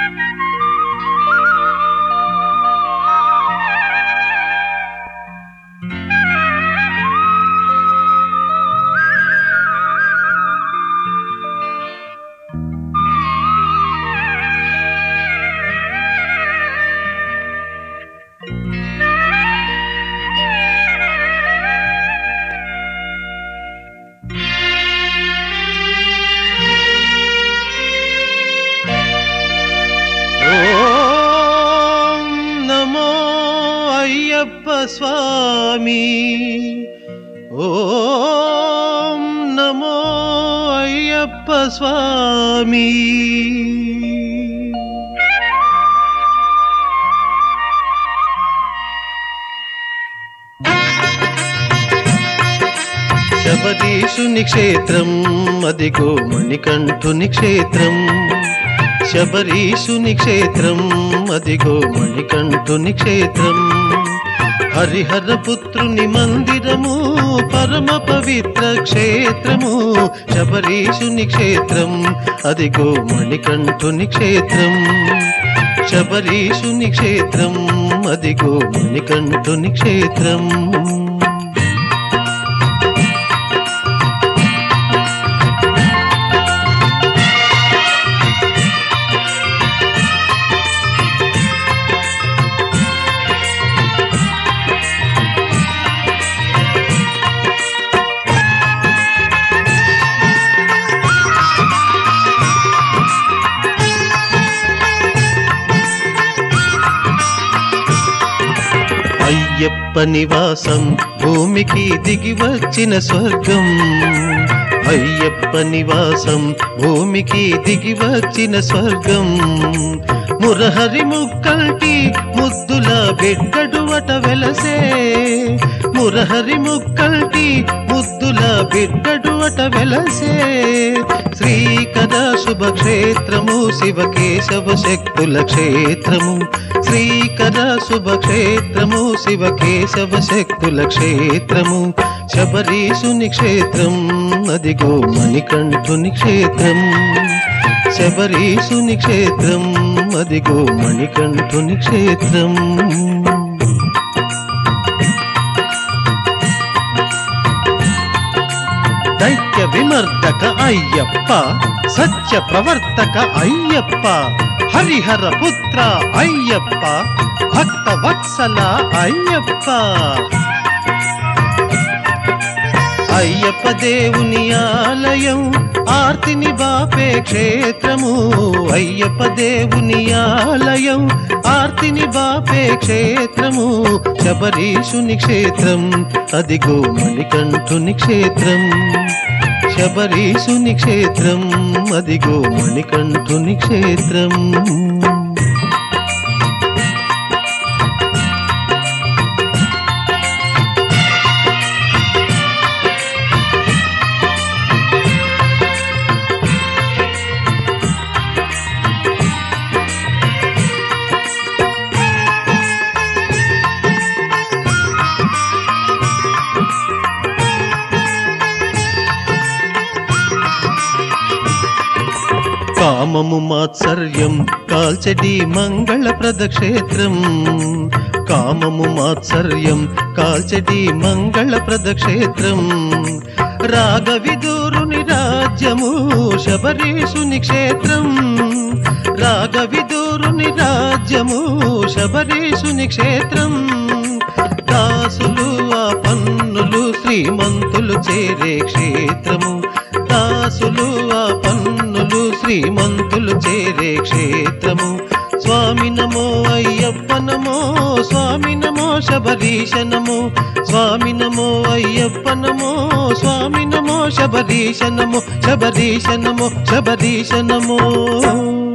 ఓం నమో అయ్యప్ప స్వామి ఓం నమో అయ్యప్ప స్వామి శబరీషుని క్షేత్రం అదిగో మణికంఠుని క్షేత్రం శబరీషుని క్షేత్రం అదిగో మణికంఠుని క్షేత్రం హరిహర పుత్రుని మందిరము పరమ పవిత్ర క్షేత్రము శబరీషుని క్షేత్రం అదిగో మణికంఠుని క్షేత్రం శబరీషుని క్షేత్రం అదిగో మణికంఠుని క్షేత్రం అయ్యప్ప నివాసం భూమికి దిగి వచ్చిన స్వర్గం అయ్యప్ప నివాసం భూమికి దిగి వచ్చిన స్వర్గం మురహరి ముక్కంటి ముద్దుల బిడ్డడు అట వెలసే మురహరి ముక్కంటి ముద్దుల బిడ్డడు అట వెలసే శ్రీకర శుభక్షేత్రము శివకేశవ శక్తుల క్షేత్రము శ్రీకర శుభక్షేత్రము శివకేశవ శక్తుల క్షేత్రము శబరీషుని క్షేత్రం అదిగో మణికంఠుని క్షేత్రం శబరీషుని క్షేత్రం అదిగో మణికంఠుని క్షేత్రం దైత్య విమర్దక అయ్యప్ప సత్య ప్రవర్తక అయ్యప్ప హరిహర పుత్ర అయ్యప్ప భక్త వత్సల అయ్యప్ప అయ్యప్ప దేవుని ఆలయం ఆర్తిని బాపే క్షేత్రము అయ్యప్ప దేవుని ఆలయం ఆర్తిని బాపే క్షేత్రము శబరీషుని క్షేత్రం అదిగో మణికంఠుని క్షేత్రం శబరీషుని క్షేత్రం అదిగో మణికంఠుని క్షేత్రం కామము మాత్సర్యం కాల్చడి మంగళప్రద క్షేత్రం కామము మాత్సర్యం కాల్చడి మంగళప్రద క్షేత్రం రాగవిదూరుని రాజ్యము శబరీషుని క్షేత్రం రాగవిదూరుని రాజ్యము శబరీషుని క్షేత్రం దాసులు ఆ పన్నులు శ్రీమంతులు చేరే క్షేత్రము దాసులు ఆ పన్నులు శ్రీమంతులు చేరే క్షేత్రము స్వామి నమో అయ్యప్ప నమో స్వామి నమో శబరీశ నమో స్వామి నమో అయ్యప్ప నమో స్వామి నమో శబరీశ నమో శబరీశ నమో శబరీశ నమో